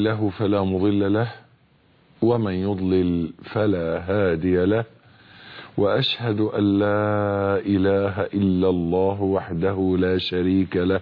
له فلا مضل له ومن يضلل فلا هادي له وأشهد أن لا إله إلا الله وحده لا شريك له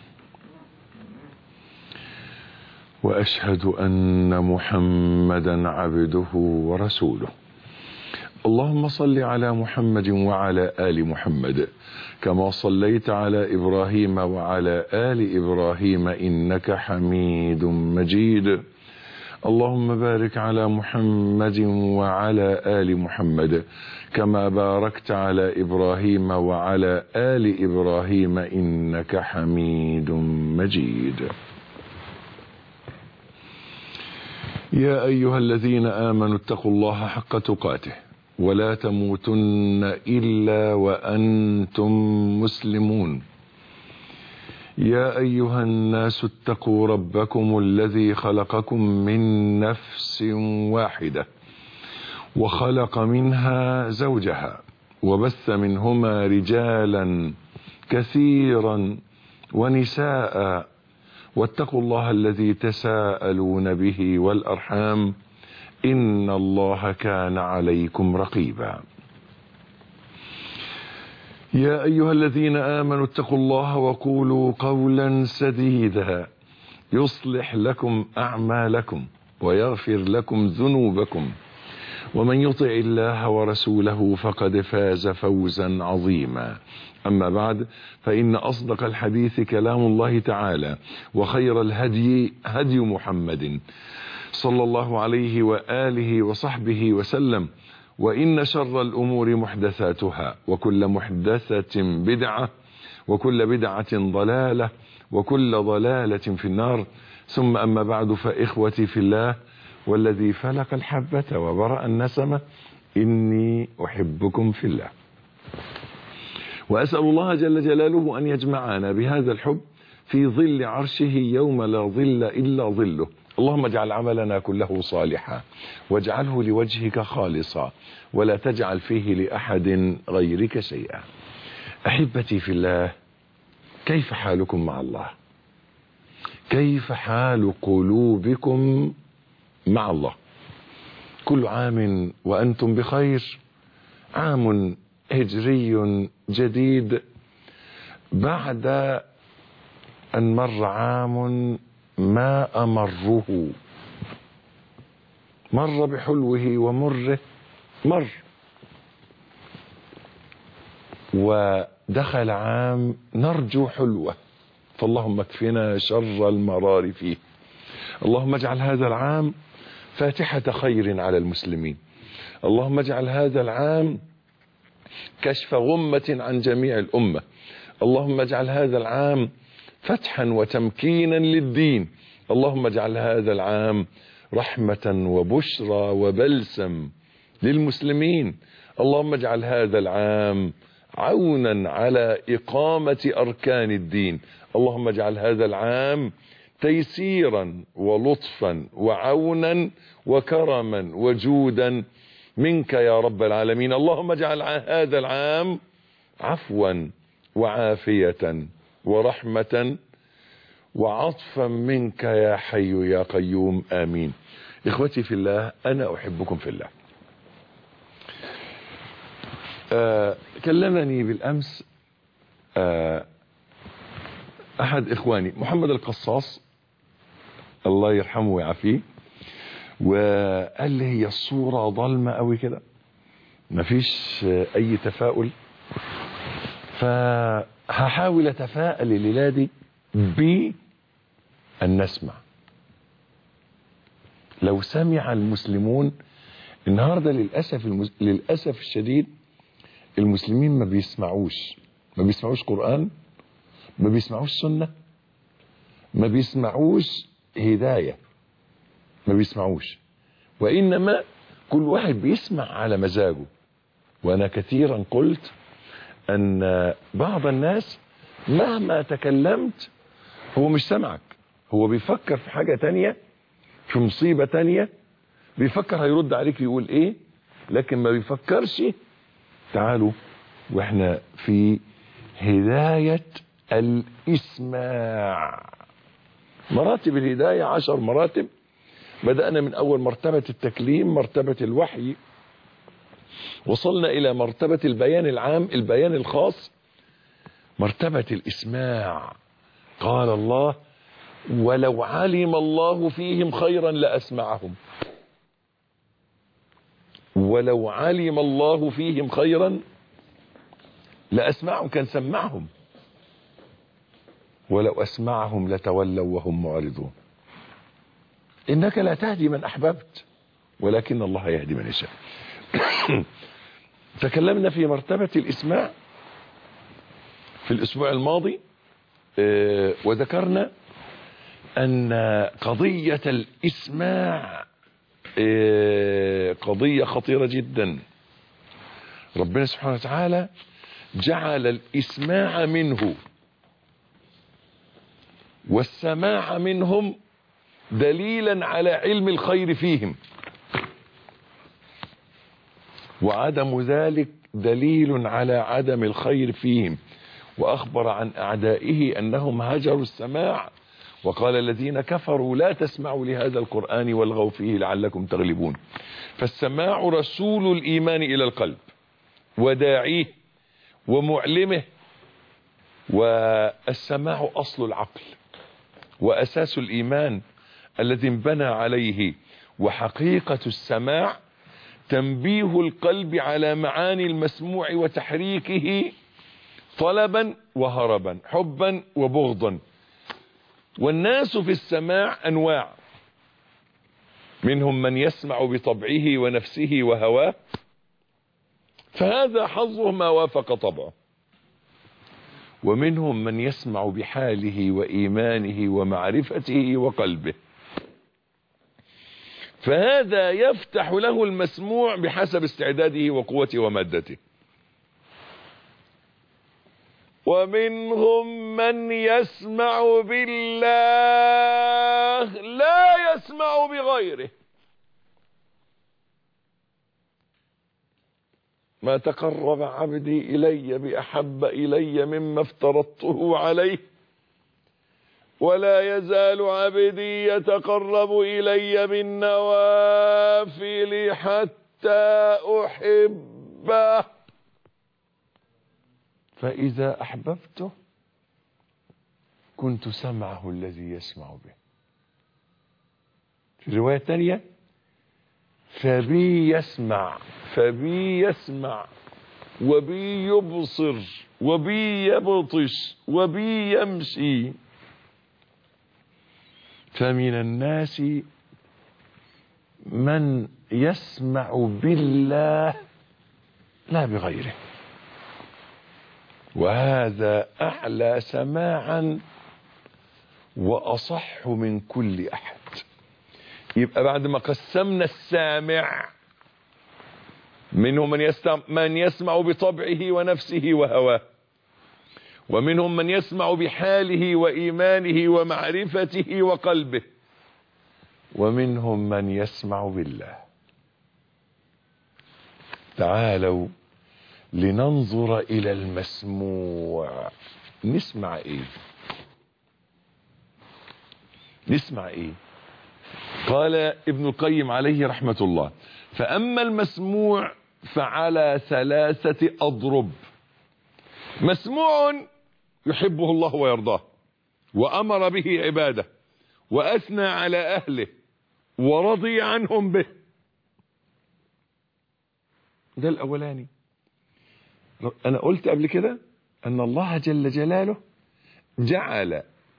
وأشهد أن محمدا عبده ورسوله اللهم صل على محمد وعلى آل محمد كما صليت على إبراهيم وعلى آل إبراهيم إنك حميد مجيد اللهم بارك على محمد وعلى آل محمد كما باركت على إبراهيم وعلى آل إبراهيم إنك حميد مجيد يا أيها الذين آمنوا اتقوا الله حق تقاته ولا تموتن إلا وأنتم مسلمون يا أيها الناس اتقوا ربكم الذي خلقكم من نفس واحدة وخلق منها زوجها وبث منهما رجالا كثيرا ونساء واتقوا الله الذي تساءلون به والأرحام إن الله كان عليكم رقيبا يا أيها الذين آمنوا اتقوا الله وقولوا قولا سديدا يصلح لكم أعمالكم ويغفر لكم ذنوبكم ومن يطع الله ورسوله فقد فاز فوزا عظيما أما بعد فإن أصدق الحديث كلام الله تعالى وخير الهدي هدي محمد صلى الله عليه وآله وصحبه وسلم وإن شر الأمور محدثاتها وكل محدثة بدعة وكل بدعة ضلالة وكل ضلالة في النار ثم أما بعد فإخوتي في الله والذي فلق الحبة وبرأ النسمة إني أحبكم في الله وأسأل الله جل جلاله أن يجمعنا بهذا الحب في ظل عرشه يوم لا ظل إلا ظله اللهم اجعل عملنا كله صالحا واجعله لوجهك خالصا ولا تجعل فيه لأحد غيرك شيئا أحبتي في الله كيف حالكم مع الله كيف حال قلوبكم مع الله كل عام وأنتم بخير عام هجري جديد بعد أن مر عام ما أمره مر بحلوه ومره مر ودخل عام نرجو حلوه فاللهم اكفنا شر المرار فيه اللهم اجعل هذا العام فاتحة خير على المسلمين اللهم اجعل هذا العام كشف غمة عن جميع الأمة اللهم اجعل هذا العام فتحا وتمكينا للدين اللهم اجعل هذا العام رحمة وبشرى وبلسم للمسلمين اللهم اجعل هذا العام عونا على إقامة أركان الدين اللهم اجعل هذا العام تيسيرا ولطفا وعونا وكرما وجودا منك يا رب العالمين اللهم اجعل هذا العام عفوا وعافية ورحمة وعطفا منك يا حي يا قيوم آمين إخوتي في الله أنا أحبكم في الله آه كلمني بالأمس آه أحد إخواني محمد القصاص الله يرحمه ويعافيه وقال لي هي الصورة ظلمة قوي كده مفيش أي تفاؤل فهحاول أتفائل الليلة دي بأن نسمع لو سمع المسلمون النهارده للأسف المس... للأسف الشديد المسلمين ما بيسمعوش ما بيسمعوش قرآن ما بيسمعوش سنة ما بيسمعوش هداية ما بيسمعوش وإنما كل واحد بيسمع على مزاجه وأنا كثيرا قلت أن بعض الناس مهما تكلمت هو مش سمعك هو بيفكر في حاجة تانية في مصيبة تانية بيفكر هيرد عليك يقول ايه لكن ما بيفكرش تعالوا واحنا في هداية الاسماع مراتب الهداية عشر مراتب بدأنا من أول مرتبة التكليم مرتبة الوحي وصلنا إلى مرتبة البيان العام البيان الخاص مرتبة الإسماع قال الله ولو علم الله فيهم خيرا لأسمعهم ولو علم الله فيهم خيرا لأسمعهم كان سمعهم ولو أسمعهم لتولوا وهم معرضون إنك لا تهدي من أحببت ولكن الله يهدي من يشاء تكلمنا في مرتبة الإسماع في الأسبوع الماضي اه وذكرنا أن قضية الإسماع اه قضية خطيرة جدا ربنا سبحانه وتعالى جعل الإسماع منه والسماع منهم دليلا على علم الخير فيهم وعدم ذلك دليل على عدم الخير فيهم وأخبر عن أعدائه أنهم هجروا السماع وقال الذين كفروا لا تسمعوا لهذا القرآن والغوا فيه لعلكم تغلبون فالسماع رسول الإيمان إلى القلب وداعيه ومعلمه والسماع أصل العقل وأساس الإيمان الذي انبنى عليه وحقيقة السماع تنبيه القلب على معاني المسموع وتحريكه طلبا وهربا حبا وبغضا والناس في السماع أنواع منهم من يسمع بطبعه ونفسه وهواه فهذا حظه ما وافق طبعه ومنهم من يسمع بحاله وإيمانه ومعرفته وقلبه فهذا يفتح له المسموع بحسب استعداده وقوته ومادته ومنهم من يسمع بالله لا يسمع بغيره ما تقرب عبدي إلي بأحب إلي مما افترضته عليه ولا يزال عبدي يتقرب إلي بالنوافل حتى أحبه فإذا أحببته كنت سمعه الذي يسمع به في رواية ثانية فبي يسمع فبي يسمع وبي يبصر وبي يبطش وبي يمشي فمن الناس من يسمع بالله لا بغيره وهذا أعلى سماعا وأصح من كل أحد يبقى بعد ما قسمنا السامع منهم من يسمع, من يسمع بطبعه ونفسه وهواه ومنهم من يسمع بحاله وإيمانه ومعرفته وقلبه ومنهم من يسمع بالله تعالوا لننظر إلى المسموع نسمع إيه نسمع إيه قال ابن القيم عليه رحمة الله فأما المسموع فعلى ثلاثة أضرب مسموع يحبه الله ويرضاه وأمر به عباده وأثنى على أهله ورضي عنهم به ده الأولاني أنا قلت قبل كده أن الله جل جلاله جعل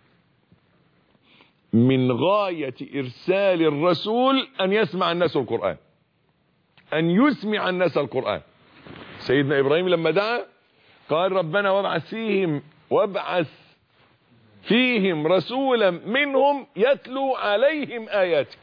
من غاية إرسال الرسول أن يسمع الناس القرآن أن يسمع الناس القرآن سيدنا إبراهيم لما دعا قال ربنا وابعث فيهم وابعث فيهم رسولا منهم يتلو عليهم آياتك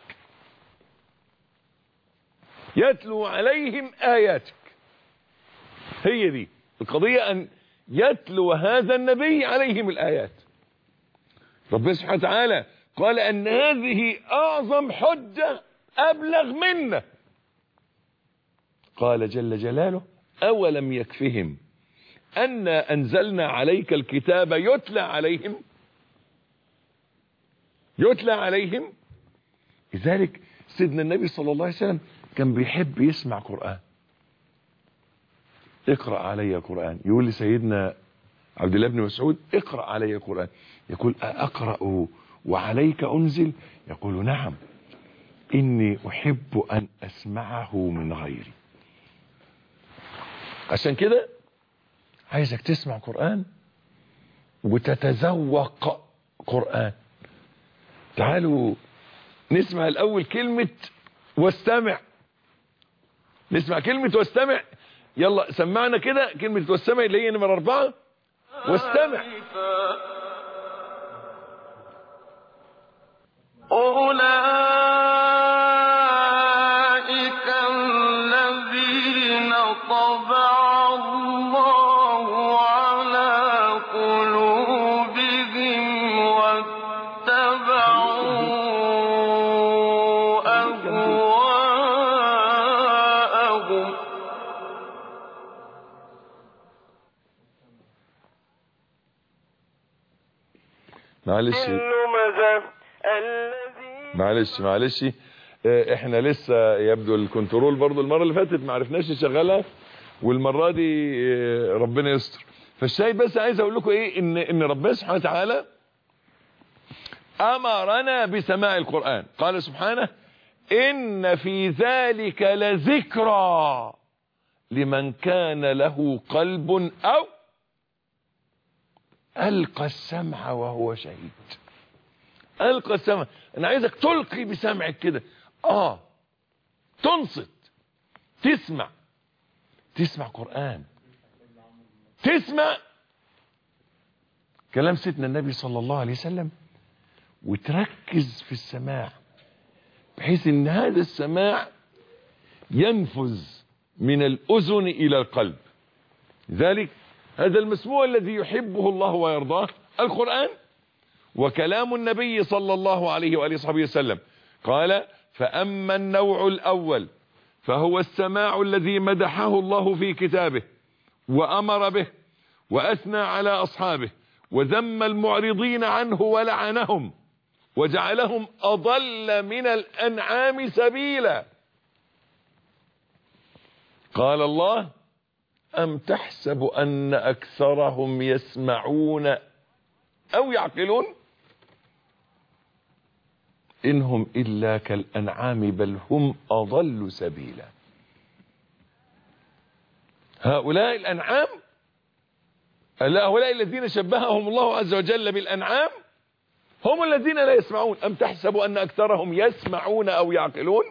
يتلو عليهم آياتك هي دي القضية أن يتلو هذا النبي عليهم الآيات ربنا سبحانه وتعالى قال أن هذه أعظم حجة أبلغ منا قال جل جلاله أولم يكفهم أن أنزلنا عليك الكتاب يتلى عليهم يتلى عليهم لذلك سيدنا النبي صلى الله عليه وسلم كان بيحب يسمع قرآن اقرأ علي قرآن يقول لسيدنا عبد الله بن مسعود اقرأ علي قرآن يقول أقرأ وعليك أنزل يقول نعم إني أحب أن أسمعه من غيري عشان كده عايزك تسمع قرآن وتتذوق قرآن تعالوا نسمع الأول كلمة واستمع نسمع كلمة واستمع يلا سمعنا كده كلمة واستمع اللي هي نمرة أربعة واستمع أولئك الذين طبع الله على قلوبهم واتبعوا أهواءهم معلش ماذا الذي معلش معلش آه، احنا لسه يبدو الكنترول برضو المرة اللي فاتت ما عرفناش نشغلها والمرة دي آه، ربنا يستر فالشاهد بس عايز اقول لكم ايه ان ان ربنا سبحانه وتعالى امرنا بسماع القرآن قال سبحانه ان في ذلك لذكرى لمن كان له قلب او القى السمع وهو شهيد القى السمع انا عايزك تلقي بسمعك كده اه تنصت تسمع تسمع قرآن تسمع كلام سيدنا النبي صلى الله عليه وسلم وتركز في السماع بحيث ان هذا السماع ينفذ من الاذن الى القلب ذلك هذا المسموع الذي يحبه الله ويرضاه القرآن وكلام النبي صلى الله عليه وآله وصحبه وسلم قال فأما النوع الأول فهو السماع الذي مدحه الله في كتابه وأمر به وأثنى على أصحابه وذم المعرضين عنه ولعنهم وجعلهم أضل من الأنعام سبيلا قال الله أم تحسب أن أكثرهم يسمعون أو يعقلون إنهم إلا كالأنعام بل هم أضل سبيلا هؤلاء الأنعام هؤلاء الذين شبههم الله عز وجل بالأنعام هم الذين لا يسمعون أم تحسب أن أكثرهم يسمعون أو يعقلون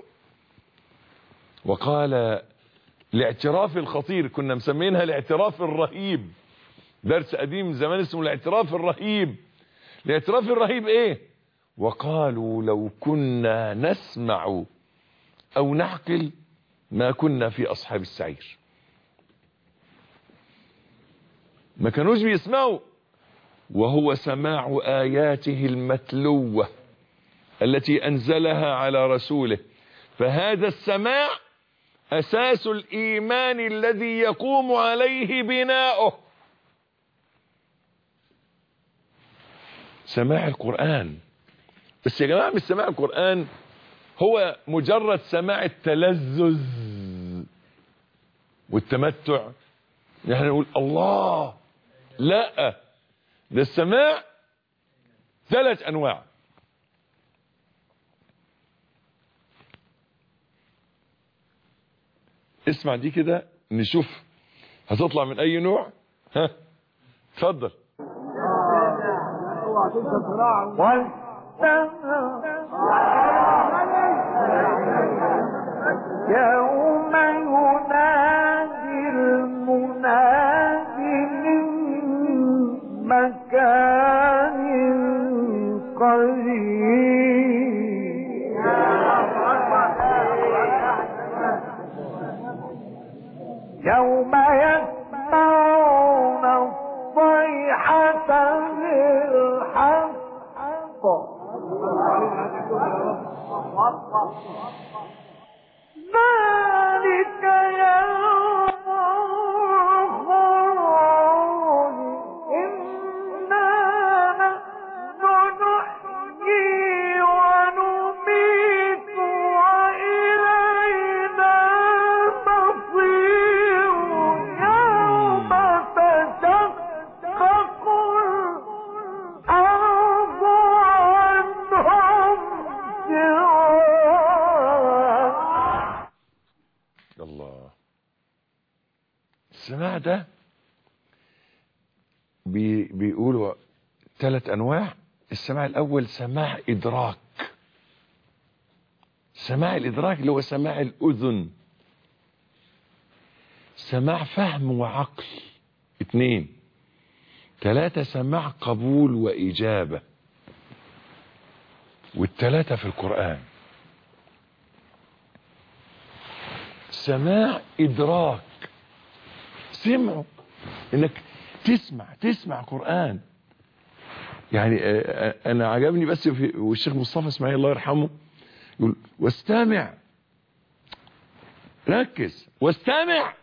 وقال الاعتراف الخطير كنا مسمينها الاعتراف الرهيب درس قديم زمان اسمه الاعتراف الرهيب الاعتراف الرهيب ايه وقالوا لو كنا نسمع او نعقل ما كنا في اصحاب السعير ما كانوش بيسمعوا وهو سماع اياته المتلوة التي انزلها على رسوله فهذا السماع اساس الايمان الذي يقوم عليه بناؤه سماع القرآن بس يا جماعة مش سماع القرآن هو مجرد سماع التلذذ والتمتع نحن نقول الله لا ده السماع ثلاث انواع اسمع دي كده نشوف هتطلع من اي نوع ها اتفضل يوم ينادي المنادي من مكان قريب يوم يسمعون الصيحة بالحق ذلك يوم الخروج إنا نحن نحيي ونميت السماع ده بي بيقولوا ثلاث انواع السماع الاول سماع ادراك سماع الادراك اللي هو سماع الاذن سماع فهم وعقل اثنين ثلاثة سماع قبول وإجابة والثلاثة في القرآن سماع إدراك سمعوا إنك تسمع تسمع قرآن يعني آه، آه، أنا عجبني بس في والشيخ مصطفى إسماعيل الله يرحمه يقول واستمع ركز واستمع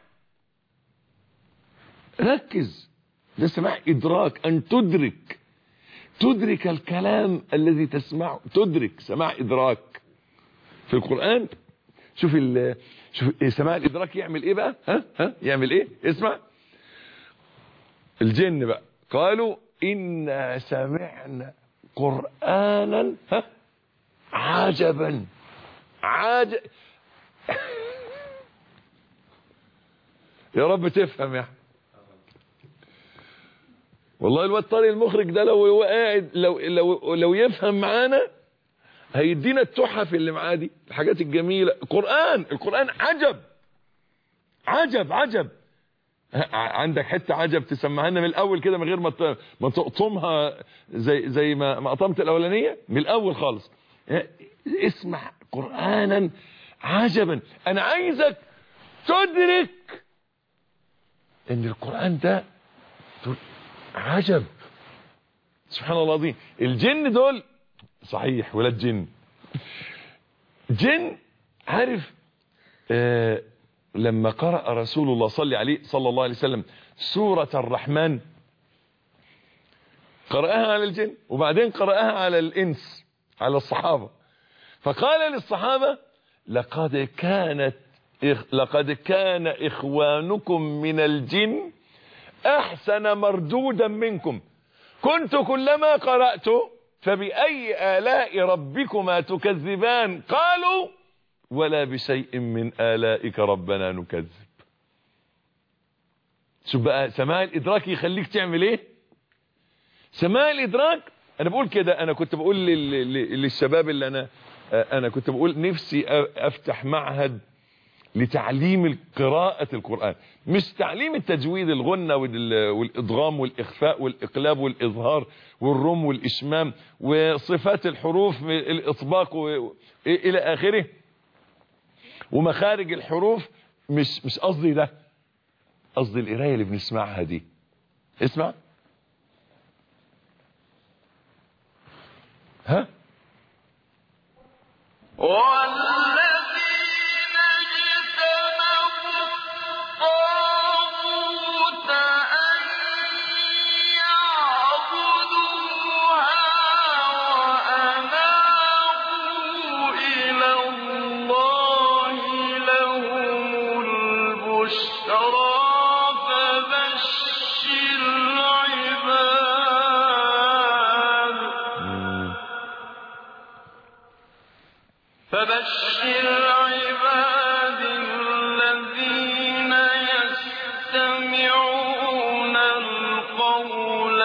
ركز ده سماع إدراك أن تدرك تدرك الكلام الذي تسمعه تدرك سماع إدراك في القرآن شوف ال شوف سماع الإدراك يعمل إيه بقى ها ها يعمل إيه اسمع الجن بقى قالوا إنا سمعنا قرآنا ها عجبا عجب يا رب تفهم يا أحمد. والله الواد طارق المخرج ده لو هو قاعد لو لو لو يفهم معانا هيدينا التحف اللي معاه دي الحاجات الجميله القران القران عجب عجب عجب ع- عندك حته عجب تسمعها لنا من الاول كده من غير ما ت- ما تقطمها زي زي ما ما قطمت الاولانيه من الاول خالص اسمع قرانا عجبا انا عايزك تدرك ان القران ده تقول عجب سبحان الله العظيم الجن دول صحيح ولاد جن جن عارف آه لما قرأ رسول الله صلى عليه صلى الله عليه وسلم سورة الرحمن قرأها على الجن وبعدين قرأها على الإنس على الصحابة فقال للصحابة لقد كانت إخ- لقد كان إخوانكم من الجن احسن مردودا منكم كنت كلما قرأت فبأي آلاء ربكما تكذبان قالوا ولا بشيء من آلائك ربنا نكذب شوف بقى سماع الإدراك يخليك تعمل ايه سماع الإدراك انا بقول كده انا كنت بقول لل- لل- للشباب اللي انا انا كنت بقول نفسي افتح معهد لتعليم قراءة القرآن مش تعليم التجويد الغنة وال- والإضغام والإخفاء والإقلاب والإظهار والرم والإشمام وصفات الحروف الإطباق و- إلى آخره ومخارج الحروف مش مش قصدي ده قصدي القراية اللي بنسمعها دي اسمع ها والذين اجتنبوا الطاغوت أن يعبدوها وأنابوا إلى الله لهم البشرى فبشر عباد فبشر عباد الذين يستمعون القول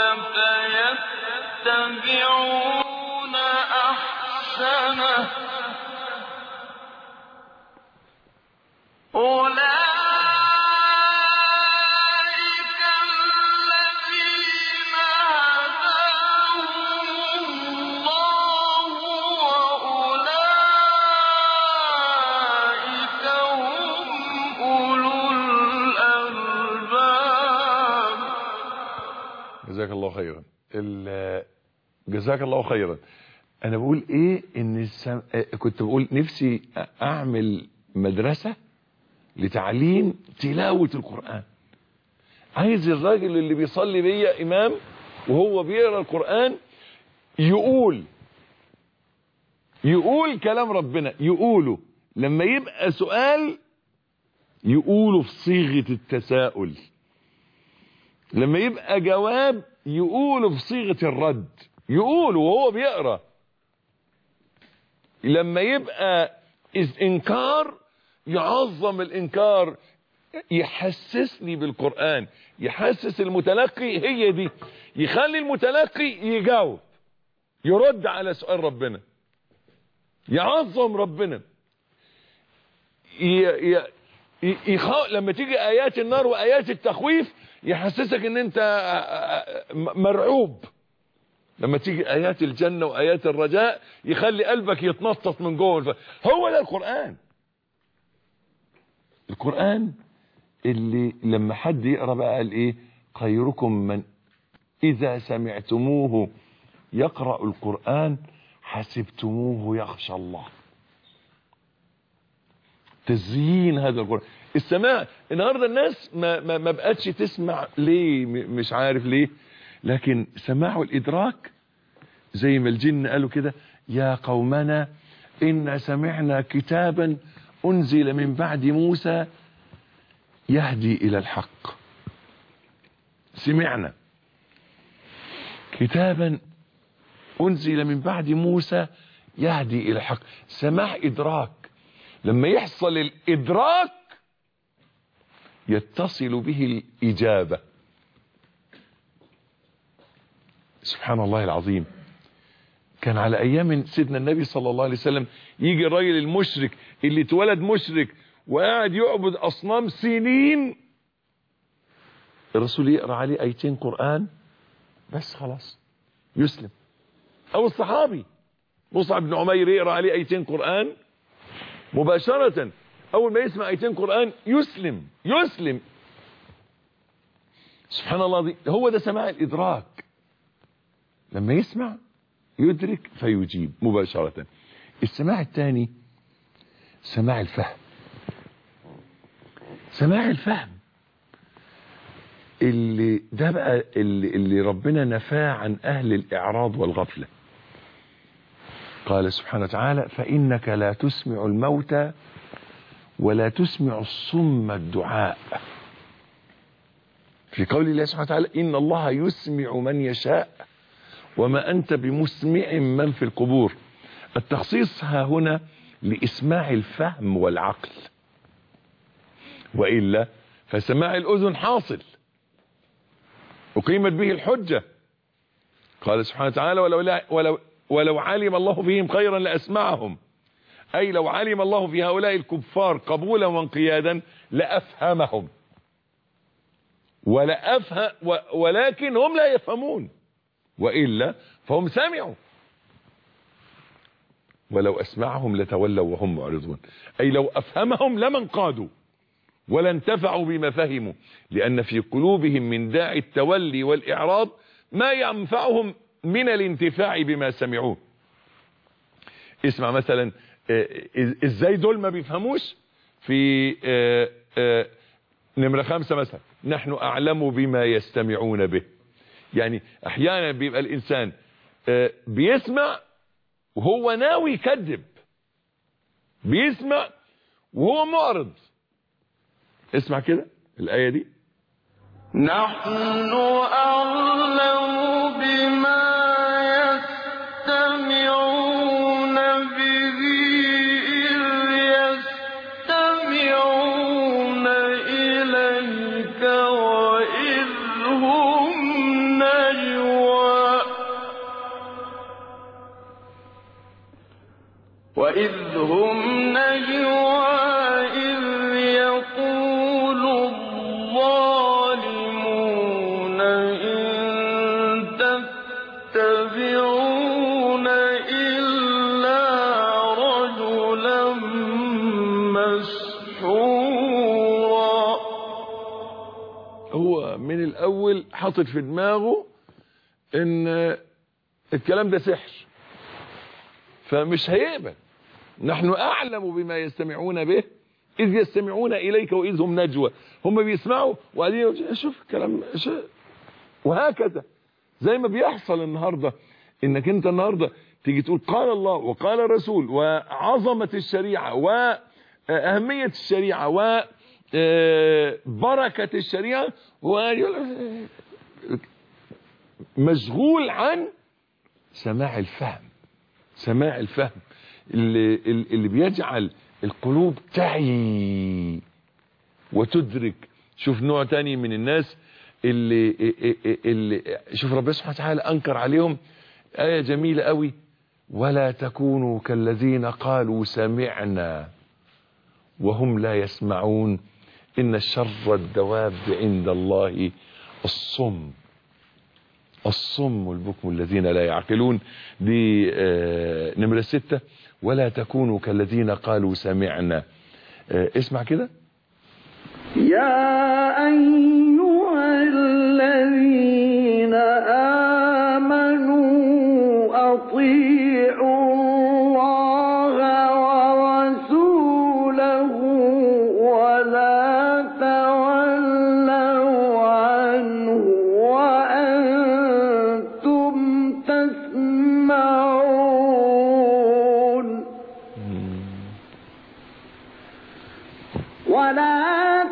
فيتبعون أحسنه أولئك الذين هداهم الله وأولئك هم أولو الألباب جزاك الله خيرا ال- جزاك الله خيرا انا بقول ايه ان السم... آه، كنت بقول نفسي اعمل مدرسة لتعليم تلاوة القرآن عايز الراجل اللي بيصلي بيا امام وهو بيقرا القرآن يقول يقول كلام ربنا يقوله لما يبقى سؤال يقوله في صيغة التساؤل لما يبقى جواب يقوله في صيغة الرد يقوله وهو بيقرا لما يبقى إذ انكار يعظم الانكار يحسسني بالقرآن يحسس المتلقي هي دي يخلي المتلقي يجاوب يرد على سؤال ربنا يعظم ربنا ي... ي... يخ... لما تيجي ايات النار وايات التخويف يحسسك ان انت مرعوب لما تيجي ايات الجنة وايات الرجاء يخلي قلبك يتنطط من جوه هو ده القرآن القرآن اللي لما حد يقرأ بقى قال ايه خيركم من اذا سمعتموه يقرأ القرآن حسبتموه يخشى الله تزيين هذا القرآن السماع النهارده الناس ما, ما, ما بقتش تسمع ليه م- مش عارف ليه لكن سماع الإدراك زي ما الجن قالوا كده يا قومنا إن سمعنا كتابا أنزل من بعد موسى يهدي إلى الحق سمعنا كتابا أنزل من بعد موسى يهدي إلى الحق سماع إدراك لما يحصل الإدراك يتصل به الإجابة سبحان الله العظيم كان على أيام سيدنا النبي صلى الله عليه وسلم يجي الراجل المشرك اللي اتولد مشرك وقاعد يعبد أصنام سنين الرسول يقرأ عليه أيتين قرآن بس خلاص يسلم أو الصحابي مصعب بن عمير يقرأ عليه أيتين قرآن مباشرة أول ما يسمع أيتين قرآن يسلم يسلم سبحان الله دي هو ده سماع الإدراك لما يسمع يدرك فيجيب مباشرة السماع الثاني سماع الفهم سماع الفهم اللي ده بقى اللي, اللي ربنا نفاه عن أهل الإعراض والغفلة قال سبحانه وتعالى فإنك لا تسمع الموتى ولا تسمع الصم الدعاء في قول الله سبحانه وتعالى إن الله يسمع من يشاء وما أنت بمسمع من في القبور التخصيص ها هنا لإسماع الفهم والعقل وإلا فسماع الأذن حاصل أقيمت به الحجة قال سبحانه وتعالى ولو, لا ولو, ولو علم الله فيهم خيرا لأسمعهم أي لو علم الله في هؤلاء الكفار قبولا وانقيادا لأفهمهم ولا أفهم ولكن هم لا يفهمون وإلا فهم سمعوا ولو أسمعهم لتولوا وهم معرضون أي لو أفهمهم لما انقادوا ولا انتفعوا بما فهموا لأن في قلوبهم من داعي التولي والإعراض ما ينفعهم من الانتفاع بما سمعوه اسمع مثلا ازاي دول ما بيفهموش في اه اه نمرة خمسة مثلا نحن أعلم بما يستمعون به يعني أحيانا بيبقى الإنسان اه بيسمع وهو ناوي يكذب بيسمع وهو معرض اسمع كده الآية دي نحن أعلم بما يستمعون به إذ يستمعون إليك وإذ هم نجوى وإذ هم نجوى إذ يقول الظالمون إن تتبعون إلا رجلا مسحورا هو من الأول حاطط في دماغه ان الكلام ده سحر فمش هيقبل نحن أعلم بما يستمعون به إذ يستمعون إليك وإذ هم نجوى هم بيسمعوا وقاعدين شوف الكلام شو وهكذا زي ما بيحصل النهاردة إنك أنت النهاردة تيجي تقول قال الله وقال الرسول وعظمة الشريعة وأهمية الشريعة وبركة الشريعة مشغول عن سماع الفهم سماع الفهم اللي, اللي بيجعل القلوب تعي وتدرك شوف نوع تاني من الناس اللي, اللي شوف ربنا سبحانه وتعالى انكر عليهم آية جميلة قوي ولا تكونوا كالذين قالوا سمعنا وهم لا يسمعون إن شر الدواب عند الله الصم الصم البكم الذين لا يعقلون دي آه نمرة ستة ولا تكونوا كالذين قالوا سمعنا آه اسمع كده يا أيها الذين آمنوا أطيعوا الله ورسوله ولا تولوا عنه وأنتم تسمعون ولا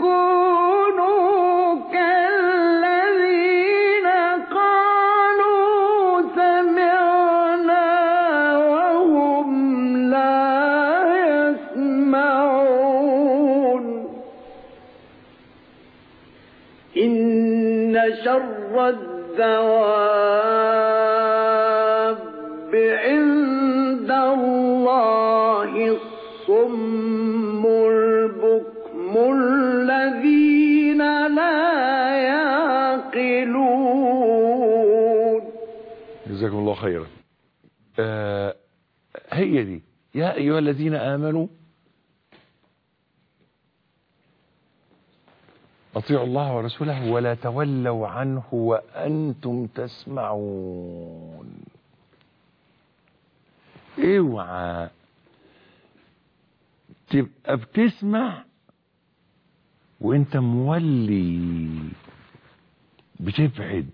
تكونوا كالذين قالوا سمعنا وهم لا يسمعون إن شر الدواب عند الله الصم البكم الذين لا يعقلون جزاكم الله خيرا آه هي دي يا أيها الذين آمنوا أطيعوا الله ورسوله ولا تولوا عنه وأنتم تسمعون اوعى تبقى بتسمع وانت مولي بتبعد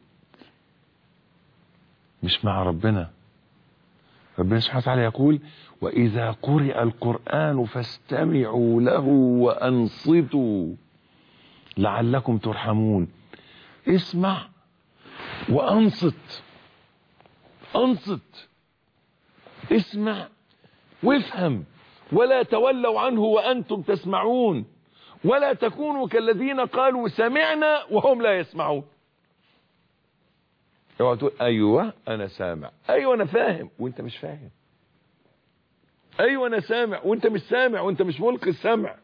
مش مع ربنا ربنا سبحانه وتعالى يقول وإذا قرئ القرآن فاستمعوا له وأنصتوا لعلكم ترحمون اسمع وأنصت أنصت اسمع وافهم ولا تولوا عنه وأنتم تسمعون ولا تكونوا كالذين قالوا سمعنا وهم لا يسمعون اوعى تقول ايوه انا سامع ايوه انا فاهم وانت مش فاهم ايوه انا سامع وانت مش سامع وانت مش ملقي السمع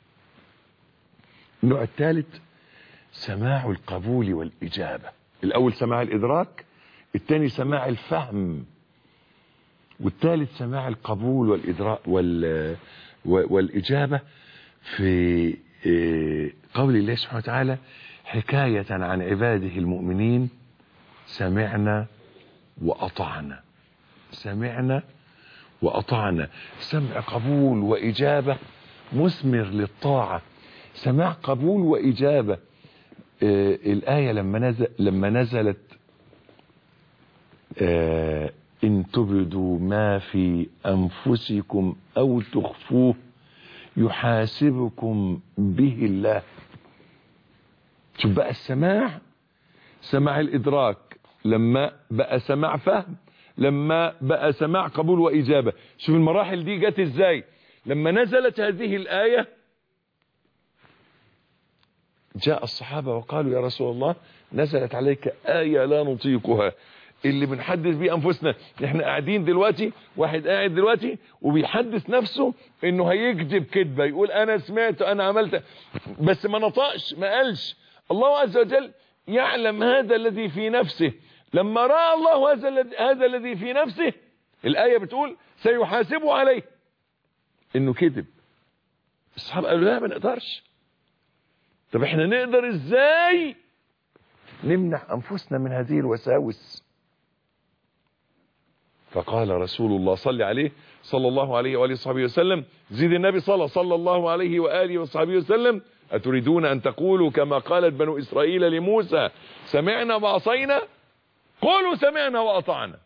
النوع الثالث سماع القبول والاجابه الاول سماع الادراك الثاني سماع الفهم والثالث سماع القبول والادراك وال والاجابه في قول الله سبحانه وتعالى حكايه عن عباده المؤمنين سمعنا وأطعنا سمعنا وأطعنا سمع قبول وإجابة مثمر للطاعة سماع قبول وإجابة آه الآية لما نزل لما نزلت آه إن تبدوا ما في أنفسكم أو تخفوه يحاسبكم به الله شوف بقى السماع سماع الإدراك لما بقى سماع فهم لما بقى سماع قبول وإجابة شوف المراحل دي جت ازاي لما نزلت هذه الآية جاء الصحابة وقالوا يا رسول الله نزلت عليك آية لا نطيقها اللي بنحدث بيه أنفسنا احنا قاعدين دلوقتي واحد قاعد دلوقتي وبيحدث نفسه انه هيكذب كذبة يقول انا سمعت انا عملت بس ما نطقش ما قالش الله عز وجل يعلم هذا الذي في نفسه لما رأى الله هذا الذي هذا الذي في نفسه الآية بتقول سيحاسبه عليه انه كذب الصحابة قالوا لا ما نقدرش طب احنا نقدر ازاي نمنع انفسنا من هذه الوساوس فقال رسول الله صلى عليه صلى الله عليه وآله وصحبه وسلم زيد النبي صلى صلى الله عليه وآله وصحبه وسلم أتريدون أن تقولوا كما قالت بنو إسرائيل لموسى سمعنا وعصينا قولوا سمعنا وأطعنا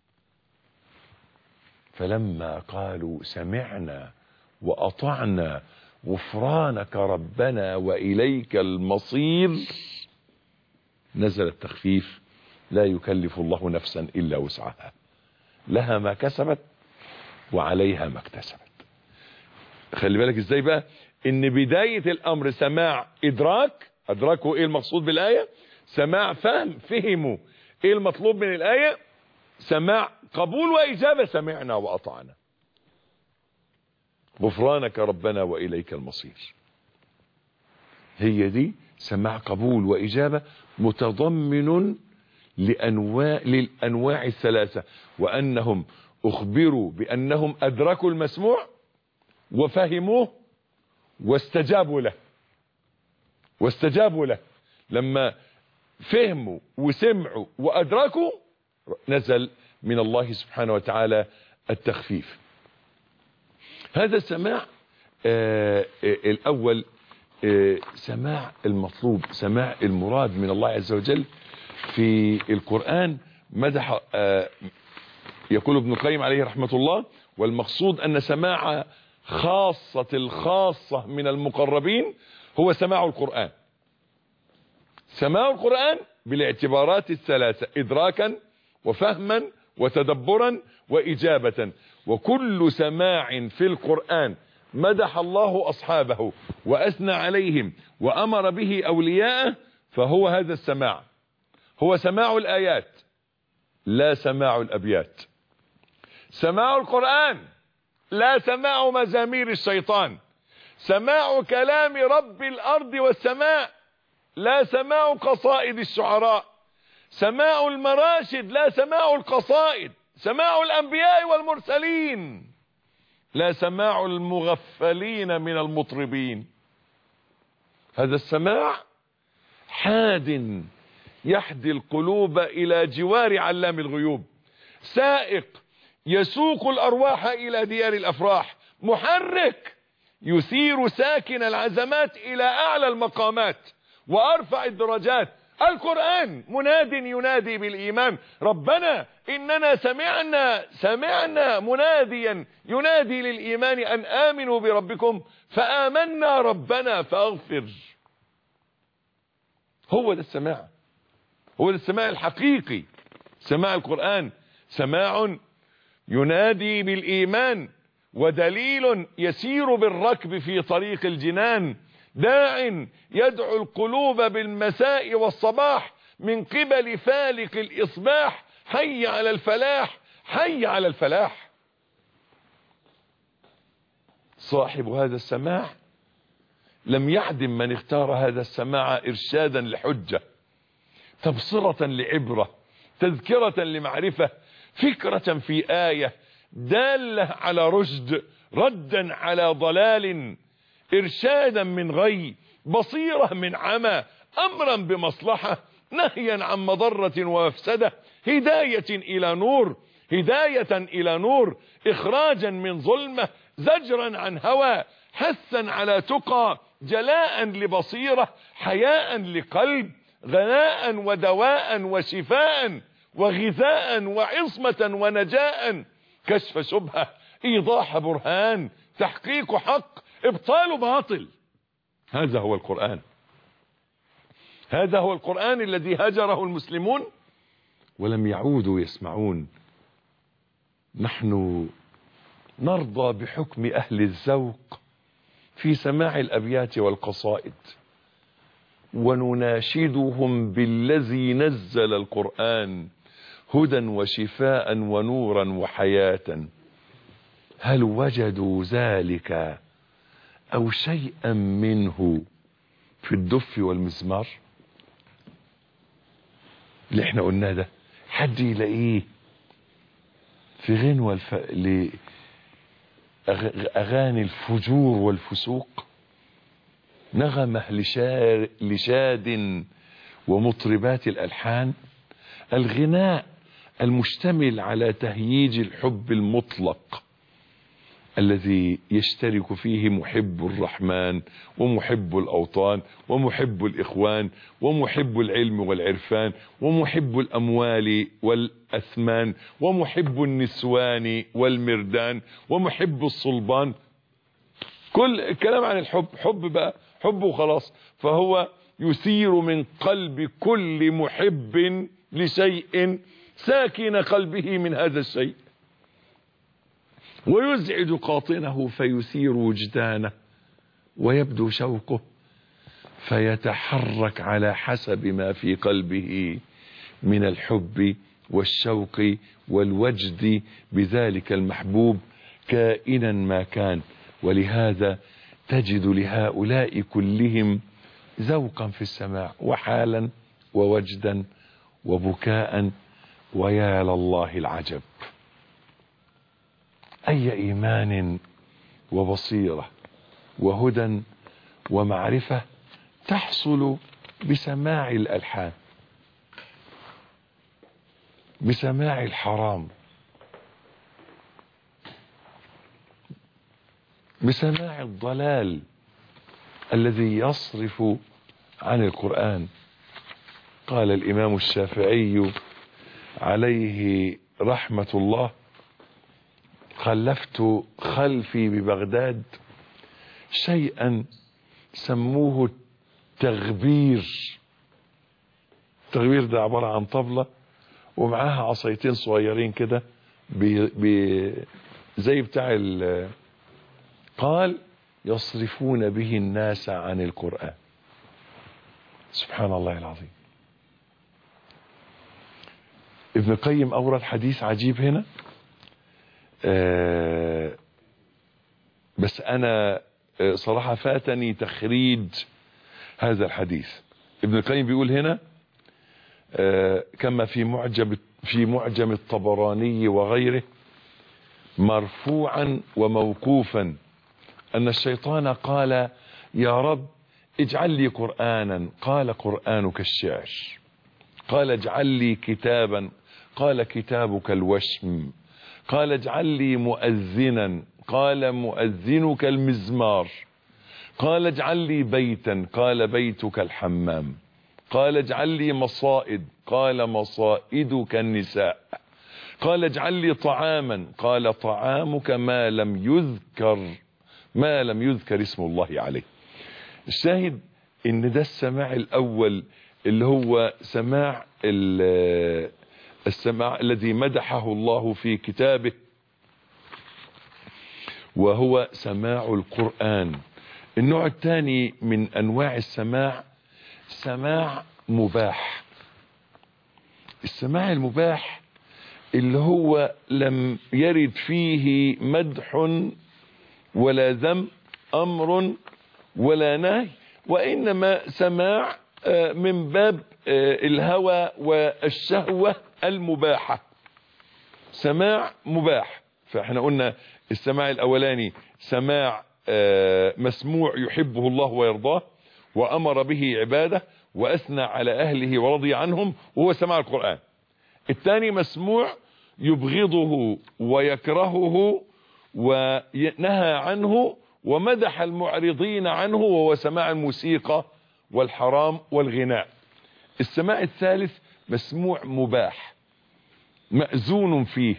فلما قالوا سمعنا وأطعنا غفرانك ربنا وإليك المصير نزل التخفيف لا يكلف الله نفسا إلا وسعها لها ما كسبت وعليها ما اكتسبت خلي بالك ازاي بقى ان بداية الامر سماع ادراك ادركوا ايه المقصود بالاية سماع فهم فهموا ايه المطلوب من الاية سماع قبول واجابة سمعنا واطعنا غفرانك ربنا واليك المصير هي دي سماع قبول واجابة متضمن لانواع للانواع الثلاثة وانهم اخبروا بانهم ادركوا المسموع وفهموه واستجابوا له واستجابوا له لما فهموا وسمعوا وادركوا نزل من الله سبحانه وتعالى التخفيف هذا السماع آه آه الاول آه سماع المطلوب سماع المراد من الله عز وجل في القرآن مدح يقول ابن القيم عليه رحمة الله والمقصود أن سماع خاصة الخاصة من المقربين هو سماع القرآن سماع القرآن بالاعتبارات الثلاثة إدراكا وفهما وتدبرا وإجابة وكل سماع في القرآن مدح الله أصحابه وأثنى عليهم وأمر به أولياءه فهو هذا السماع هو سماع الآيات لا سماع الأبيات سماع القرآن لا سماع مزامير الشيطان سماع كلام رب الأرض والسماء لا سماع قصائد الشعراء سماع المراشد لا سماع القصائد سماع الأنبياء والمرسلين لا سماع المغفلين من المطربين هذا السماع حاد يحدي القلوب إلى جوار علام الغيوب سائق يسوق الأرواح إلى ديار الأفراح محرك يثير ساكن العزمات إلى أعلى المقامات وأرفع الدرجات القرآن مناد ينادي بالإيمان ربنا إننا سمعنا سمعنا مناديا ينادي للإيمان أن آمنوا بربكم فآمنا ربنا فاغفر هو ده السماع هو ده السماع الحقيقي سماع القرآن سماع ينادي بالإيمان ودليل يسير بالركب في طريق الجنان داع يدعو القلوب بالمساء والصباح من قبل فالق الإصباح حي على الفلاح حي على الفلاح صاحب هذا السماع لم يعدم من اختار هذا السماع إرشادا لحجة تبصرة لعبرة تذكرة لمعرفة فكرة في آية دالة على رشد ردا على ضلال إرشادا من غي بصيرة من عمى أمرا بمصلحة نهيا عن مضرة ومفسدة هداية إلى نور هداية إلى نور إخراجا من ظلمة زجرا عن هوى حثا على تقى جلاء لبصيرة حياء لقلب غناء ودواء وشفاء وغذاء وعصمة ونجاء كشف شبهة ايضاح برهان تحقيق حق ابطال باطل هذا هو القرآن هذا هو القرآن الذي هجره المسلمون ولم يعودوا يسمعون نحن نرضى بحكم أهل الذوق في سماع الأبيات والقصائد ونناشدهم بالذي نزل القرآن هدى وشفاء ونورا وحياة هل وجدوا ذلك أو شيئا منه في الدف والمزمار اللي احنا قلناه ده حد يلاقيه في غنوة الف... ل... أغاني الفجور والفسوق نغمة لشار... لشاد ومطربات الألحان الغناء المشتمل على تهييج الحب المطلق الذي يشترك فيه محب الرحمن ومحب الأوطان ومحب الإخوان ومحب العلم والعرفان ومحب الأموال والأثمان ومحب النسوان والمردان ومحب الصلبان كل الكلام عن الحب حب بقى حب وخلاص فهو يثير من قلب كل محب لشيء ساكن قلبه من هذا الشيء ويزعج قاطنه فيثير وجدانه ويبدو شوقه فيتحرك على حسب ما في قلبه من الحب والشوق والوجد بذلك المحبوب كائنا ما كان ولهذا تجد لهؤلاء كلهم ذوقا في السماع وحالا ووجدا وبكاء ويا لله العجب أي إيمان وبصيرة وهدى ومعرفة تحصل بسماع الألحان بسماع الحرام بسماع الضلال الذي يصرف عن القرآن قال الإمام الشافعي عليه رحمة الله خلفت خلفي ببغداد شيئا سموه التغبير التغبير ده عبارة عن طبلة ومعاها عصايتين صغيرين كده بي بي زي بتاع ال- قال يصرفون به الناس عن القرآن سبحان الله العظيم ابن القيم أورد حديث عجيب هنا آه بس أنا آه، صراحة فاتني تخريج هذا الحديث ابن القيم بيقول هنا آه، كما في معجم في معجم الطبراني وغيره مرفوعا وموقوفا أن الشيطان قال يا رب اجعل لي قرآنا قال قرآنك الشعر قال اجعل لي كتابا قال كتابك الوشم قال اجعل لي مؤذنا قال مؤذنك المزمار قال اجعل لي بيتا قال بيتك الحمام قال اجعل لي مصائد قال مصائدك النساء قال اجعل لي طعاما قال طعامك ما لم يذكر ما لم يذكر اسم الله عليه الشاهد ان ده السماع الاول اللي هو سماع ال- السماع الذي مدحه الله في كتابه وهو سماع القرآن النوع الثاني من انواع السماع سماع مباح السماع المباح اللي هو لم يرد فيه مدح ولا ذم امر ولا نهي وانما سماع آه، من باب آه، الهوى والشهوة المباحة سماع مباح فاحنا قلنا السماع الاولاني سماع آه، مسموع يحبه الله ويرضاه وامر به عباده واثنى على اهله ورضي عنهم وهو سماع القرآن الثاني مسموع يبغضه ويكرهه ونهى عنه ومدح المعرضين عنه وهو سماع الموسيقى والحرام والغناء السماع الثالث مسموع مباح مأذون فيه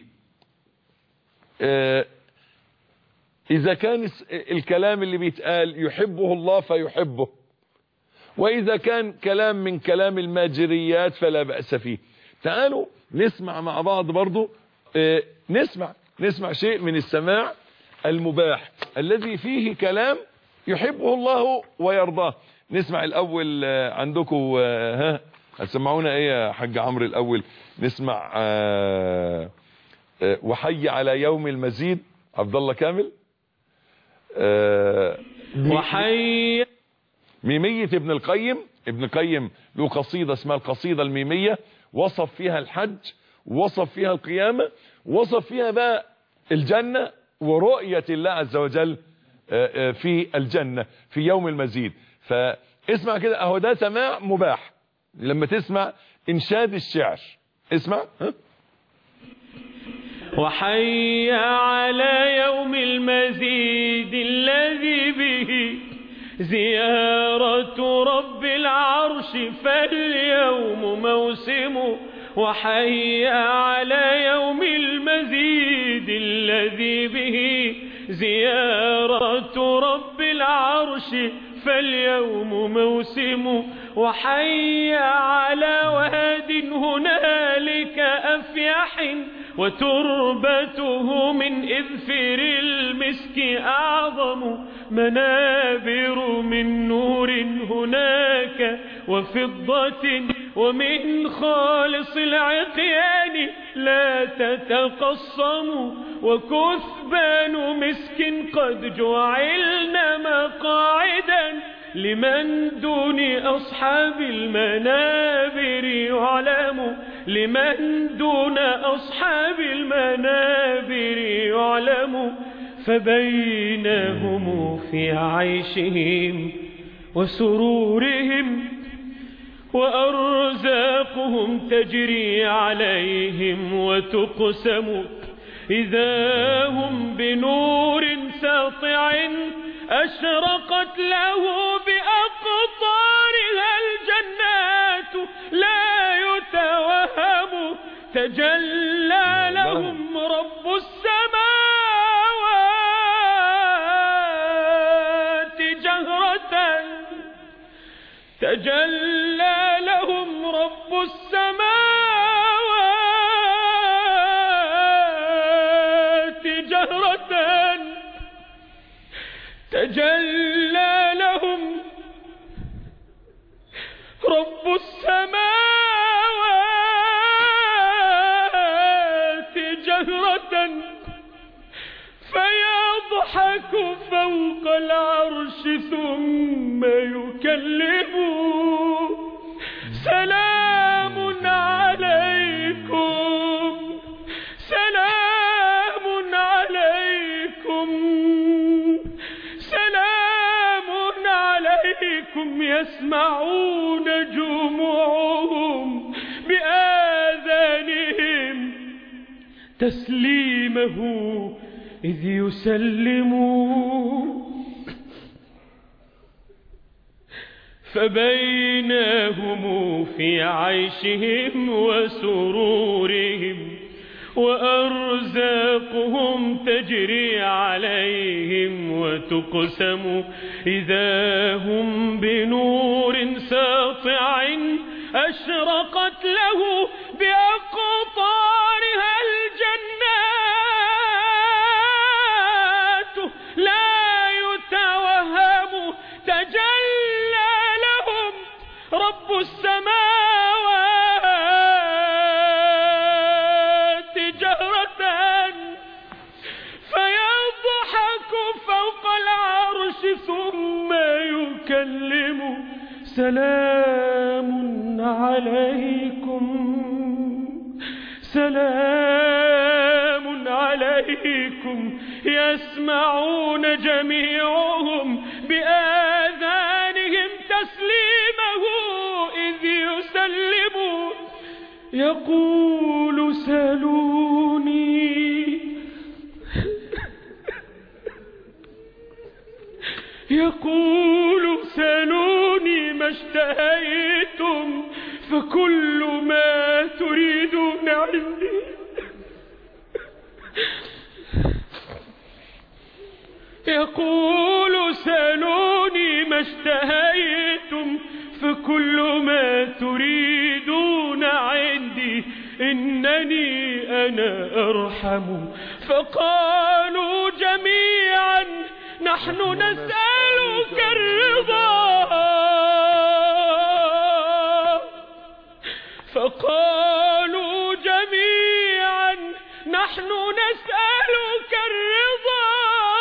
آه، إذا كان الس- الكلام اللي بيتقال يحبه الله فيحبه وإذا كان كلام من كلام الماجريات فلا بأس فيه تعالوا نسمع مع بعض برضو آه، نسمع نسمع شيء من السماع المباح الذي فيه كلام يحبه الله ويرضاه نسمع الأول آه، عندكم آه، ها هتسمعونا ايه يا حاج عمرو الأول نسمع آه، آه، وحي على يوم المزيد عبد الله كامل آه، وحي ميمية ابن القيم ابن القيم له قصيدة اسمها القصيدة الميمية وصف فيها الحج وصف فيها القيامة وصف فيها بقى الجنة ورؤية الله عز وجل آه، آه، في الجنة في يوم المزيد فاسمع كده اهو ده سماع مباح لما تسمع انشاد الشعر اسمع ها وحي على يوم المزيد الذي به زيارة رب العرش فاليوم موسم وحي على يوم المزيد الذي به زيارة رب العرش فاليوم موسم وحي على واد هنالك أفيح وتربته من إذفر المسك أعظم منابر من نور هناك وفضة ومن خالص العقيان لا تتقصم وكثبان مسك قد جعلنا مقاعدا لمن دون أصحاب المنابر يعلم لمن دون أصحاب المنابر يعلم فبينهم في عيشهم وسرورهم وأرزاقهم تجري عليهم وتقسم إذا هم بنور ساطع أشرقت له بأقطارها الجنات لا يتوهم تجلى لهم رب السماوات جهرة تجلى لهم رب السماوات جهرة تجلى لهم رب السماوات جهرة فيضحك فوق العرش ثم يكلم سلام عليكم سلام عليكم سلام عليكم يسمعون جموعهم بآذانهم تسليمه إذ يسلموا فبينهم في عيشهم وسرورهم وأرزاقهم تجري عليهم وتقسم إذا هم بنور ساطع أشرقت له بأقطارها الجنات لا يتوهم تجلى لهم رب السماوات جهرة فيضحك فوق العرش ثم يكلم سلام عليكم سلام عليكم يسمعون جميعهم بآذانهم تسليمه إذ يسلموا يقول سلوني يقول سلوني ما اشتهيتم فكل ما تريدون عندي يقول سلوني ما اشتهيتم فكل ما تريدون عندي إنني أنا أرحم فقالوا جميعا نحن نسألك الرضا فقالوا جميعا نحن نسألك الرضا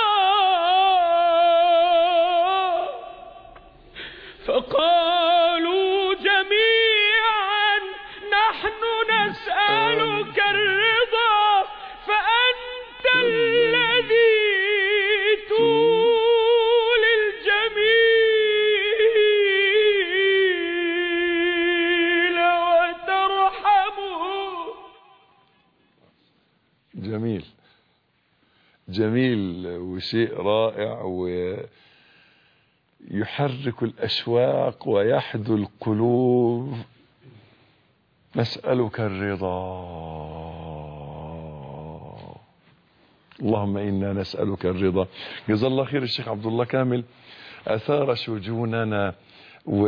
فقالوا جميعا نحن نسألك الرضا فأنت الذي تولي الجميل وترحمه جميل جميل وشيء رائع ويحرك الأشواق ويحدو القلوب نسألك الرضا اللهم إنا نسألك الرضا جزا الله خير الشيخ عبد الله كامل أثار شجوننا و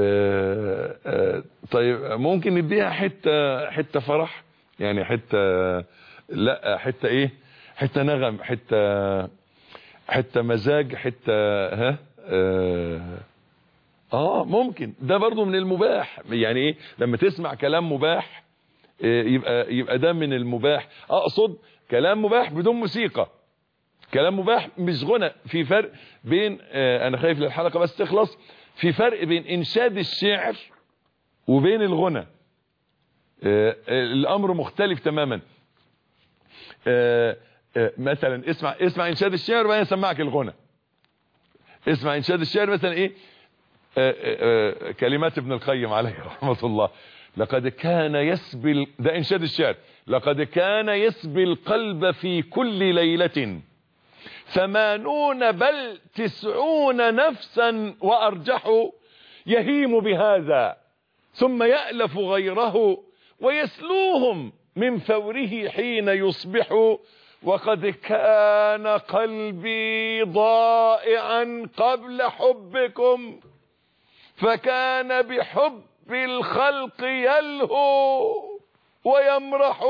آه، طيب ممكن نديها حتة حتة فرح يعني حتة لا حته ايه حته نغم حته حته مزاج حته ها اه, آه ممكن ده برضو من المباح يعني ايه لما تسمع كلام مباح آه، يبقى يبقى ده من المباح اقصد كلام مباح بدون موسيقى كلام مباح مش غنى في فرق بين آه، انا خايف للحلقه بس تخلص في فرق بين انشاد الشعر وبين الغنى آه، آه، الامر مختلف تماما آه، آه، مثلا اسمع اسمع انشاد الشعر وبعدين اسمعك الغنى اسمع انشاد الشعر مثلا ايه آه، آه، آه، كلمات ابن القيم عليه رحمه الله لقد كان يسبي ال- ده انشاد الشعر لقد كان يسبي القلب في كل ليله ثمانون بل تسعون نفسا وارجحوا يهيم بهذا ثم يألف غيره ويسلوهم من فوره حين يصبح وقد كان قلبي ضائعا قبل حبكم فكان بحب الخلق يلهو ويمرح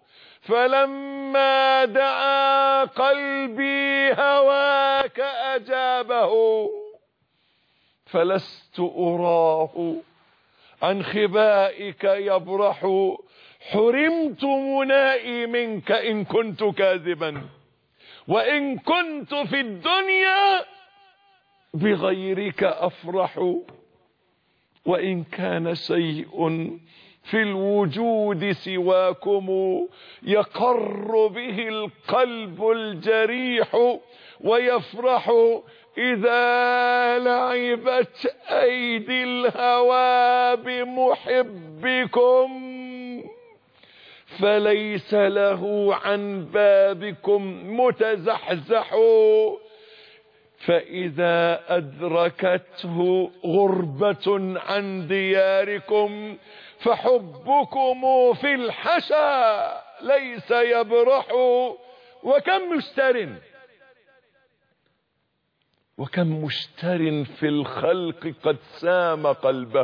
فلما دعا قلبي هواك أجابه فلست أراه عن خبائك يبرح حرمت منائي منك إن كنت كاذبا وإن كنت في الدنيا بغيرك أفرح وإن كان شيء في الوجود سواكم يقر به القلب الجريح ويفرح إذا لعبت أيدي الهوى بمحبكم فليس له عن بابكم متزحزح فإذا أدركته غربة عن دياركم فحبكم في الحشا ليس يبرح وكم مشتر وكم مشتر في الخلق قد سام قلبه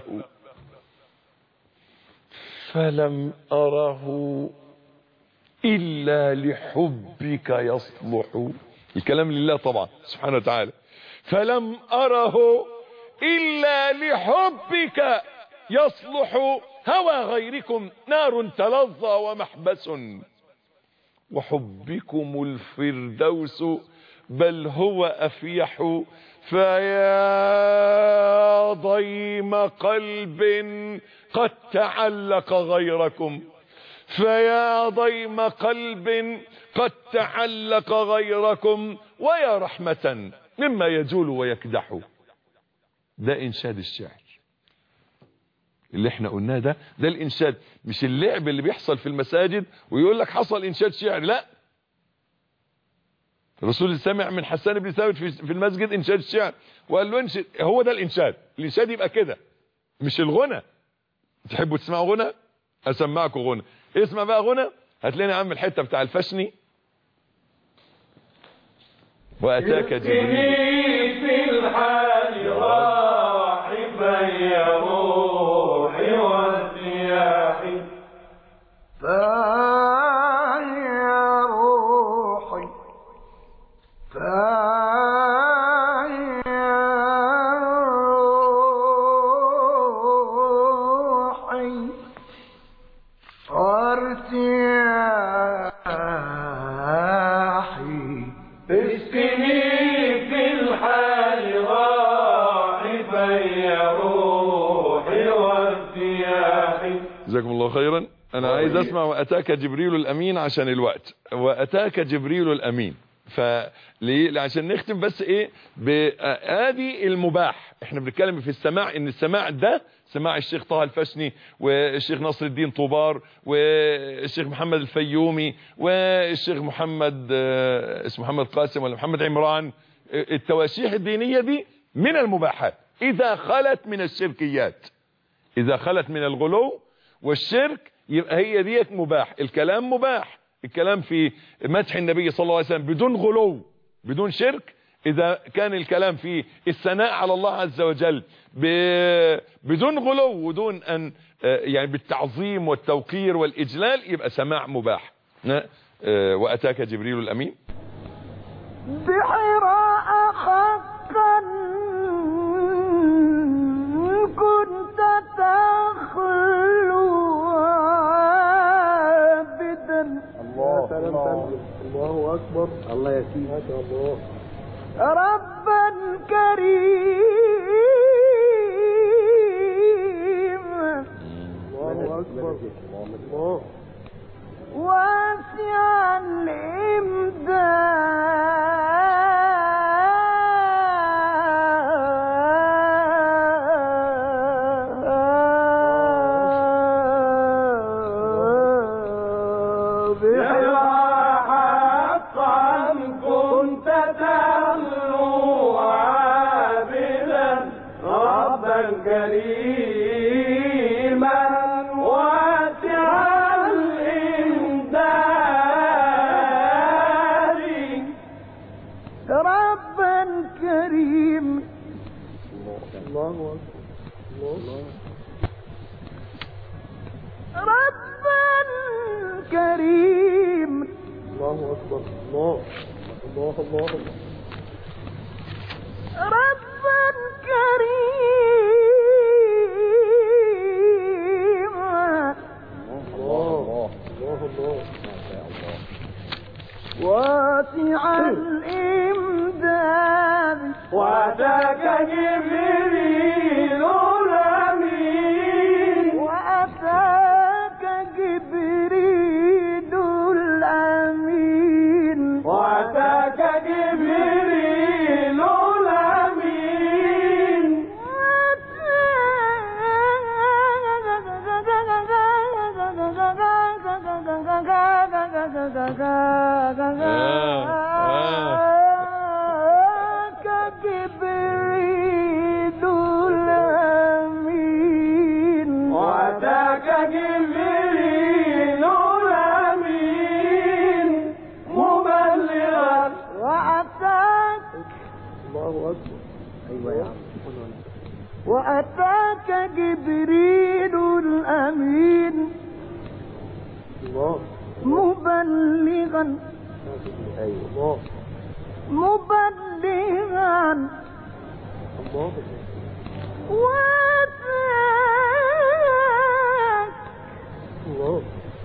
فلم أره إلا لحبك يصلح الكلام لله طبعا سبحانه وتعالى فلم أره إلا لحبك يصلح هوى غيركم نار تلظى ومحبس وحبكم الفردوس بل هو أفيح فيا ضيم قلب قد تعلق غيركم فيا ضيم قلب قد تعلق غيركم ويا رحمة مما يجول ويكدح ده إنشاد الشعر اللي احنا قلناه ده ده الإنشاد مش اللعب اللي بيحصل في المساجد ويقول لك حصل إنشاد شعر لا الرسول سمع من حسان بن ثابت في في المسجد إنشاد الشعر وقال له انشد هو ده الإنشاد الإنشاد يبقى كده مش الغنى تحبوا تسمعوا غنى اسمعكم غنى اسمع بقى غنى هتلاقيني يا عم الحته بتاع الفشني واتاك جبريل في الحال راحبا يا روحي والسياح فيا روحي فيا روحي وارتياحي اسقني في الحال راحبا يا روحي والسياح جزاكم الله خيرا انا عايز اسمع واتاك جبريل الامين عشان الوقت واتاك جبريل الامين فليه عشان نختم بس ايه بادي المباح احنا بنتكلم في السماع ان السماع ده سماع الشيخ طه الفشني والشيخ نصر الدين طوبار والشيخ محمد الفيومي والشيخ محمد آه، اسمه محمد قاسم ولا محمد عمران آه، التواشيح الدينية دي من المباحات اذا خلت من الشركيات اذا خلت من الغلو والشرك يبقى هي ديت مباح الكلام مباح الكلام في مدح النبي صلى الله عليه وسلم بدون غلو بدون شرك اذا كان الكلام في الثناء على الله عز وجل ب- بدون غلو ودون ان آه، يعني بالتعظيم والتوقير والاجلال يبقى سماع مباح ن- آه، واتاك جبريل الامين بحراء حقا كنت تخلو عابدا الله الله الله اكبر الله يا سيدي ما شاء الله ربا كريما الله اكبر الله واسع الإمداد حقا كنت تخلو عابدا ربا كريما واسع الإمداد ربا كريما الله أكبر ربا كريما الله أكبر الله الله الله ربا كريما الله الله الله واسع الإمداد وأتاك جبريل الأمين وأتاك جبريل الأمين وأتاك جبريل الأمين كجبريل الأمين وأتاك جبريل الأمين مبلغا وأتاك الله أكبر أيوة يا عم وأتاك جبريل الأمين الله مبلغا أيوة الله مبلغا الله وأتاك الله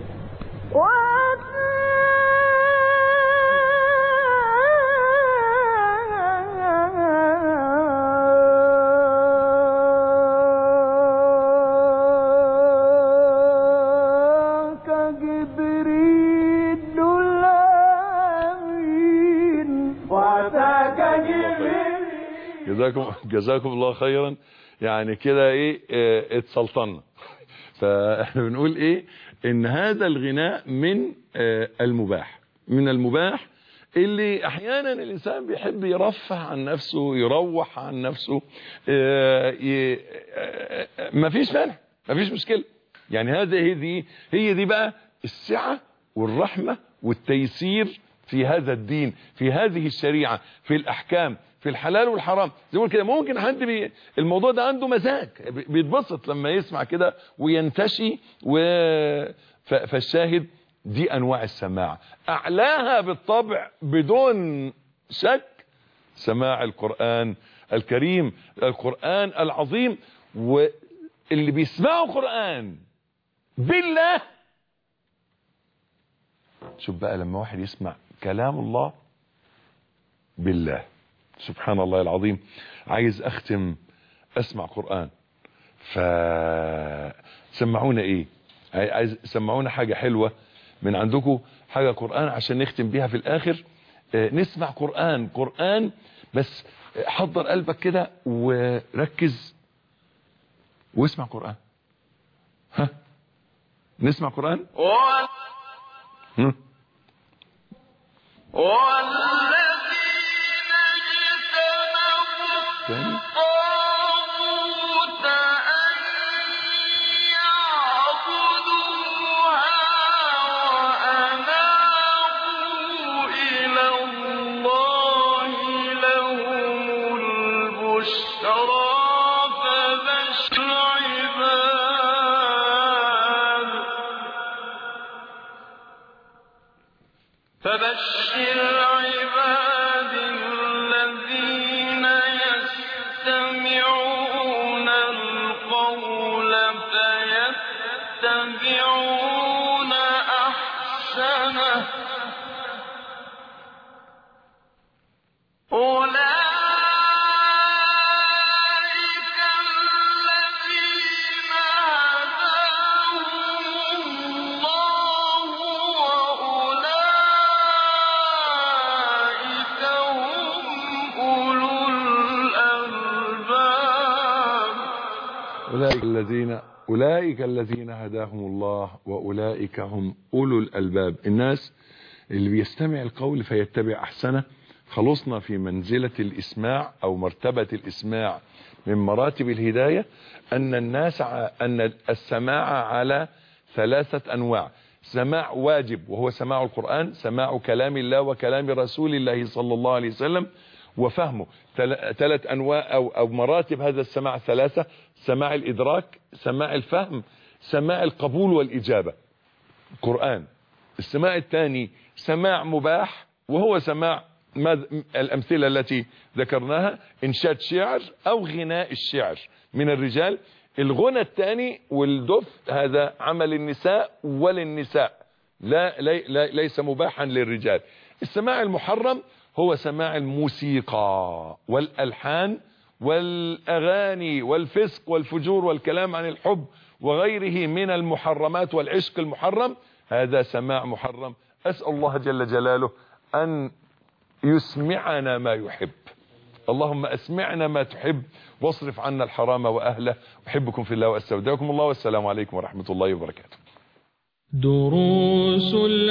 وأتاك جبريل الأمين وأتاك جبريل جزاكم جزاكم الله خيرا يعني كده ايه اه اتسلطنا فاحنا بنقول ايه ان هذا الغناء من اه المباح من المباح اللي احيانا الانسان بيحب يرفه عن نفسه يروح عن نفسه اه ي- اه مفيش مانع مفيش مشكله يعني هذه دي هي دي بقى السعه والرحمه والتيسير في هذا الدين في هذه الشريعه في الاحكام في الحلال والحرام زي ما بقول كده ممكن حد بي الموضوع ده عنده مزاج بي- بيتبسط لما يسمع كده وينتشي و ف- فالشاهد دي انواع السماع اعلاها بالطبع بدون شك سماع القرآن الكريم القرآن العظيم واللي بيسمعوا قرآن بالله شوف بقى لما واحد يسمع كلام الله بالله سبحان الله العظيم عايز اختم اسمع قرآن فسمعونا ايه عايز سمعونا حاجة حلوة من عندكم حاجة قرآن عشان نختم بيها في الاخر آه، نسمع قرآن قرآن بس حضر قلبك كده وركز واسمع قرآن ها نسمع قرآن هم؟ والذين اجتنبوا تاني الطاغوت أن يعبدوها وأنابوا إلى الله لهم البشرى فبشر عباد أولئك الذين أولئك الذين هداهم الله وأولئك هم أولو الألباب الناس اللي بيستمع القول فيتبع أحسنه خلصنا في منزلة الإسماع أو مرتبة الإسماع من مراتب الهداية أن الناس ع- أن السماع على ثلاثة أنواع سماع واجب وهو سماع القرآن سماع كلام الله وكلام رسول الله صلى الله عليه وسلم وفهمه تل- ثلاث أنواع أو, أو مراتب هذا السماع ثلاثة سماع الإدراك سماع الفهم سماع القبول والإجابة قرآن السماع الثاني سماع مباح وهو سماع ماذ- الأمثلة التي ذكرناها إنشاد شعر أو غناء الشعر من الرجال الغنى الثاني والدف هذا عمل النساء وللنساء لا, لي لا ليس مباحا للرجال السماع المحرم هو سماع الموسيقى والألحان والأغاني والفسق والفجور والكلام عن الحب وغيره من المحرمات والعشق المحرم هذا سماع محرم أسأل الله جل جلاله أن يسمعنا ما يحب اللهم أسمعنا ما تحب واصرف عنا الحرام وأهله أحبكم في الله وأستودعكم الله والسلام عليكم ورحمة الله وبركاته دروس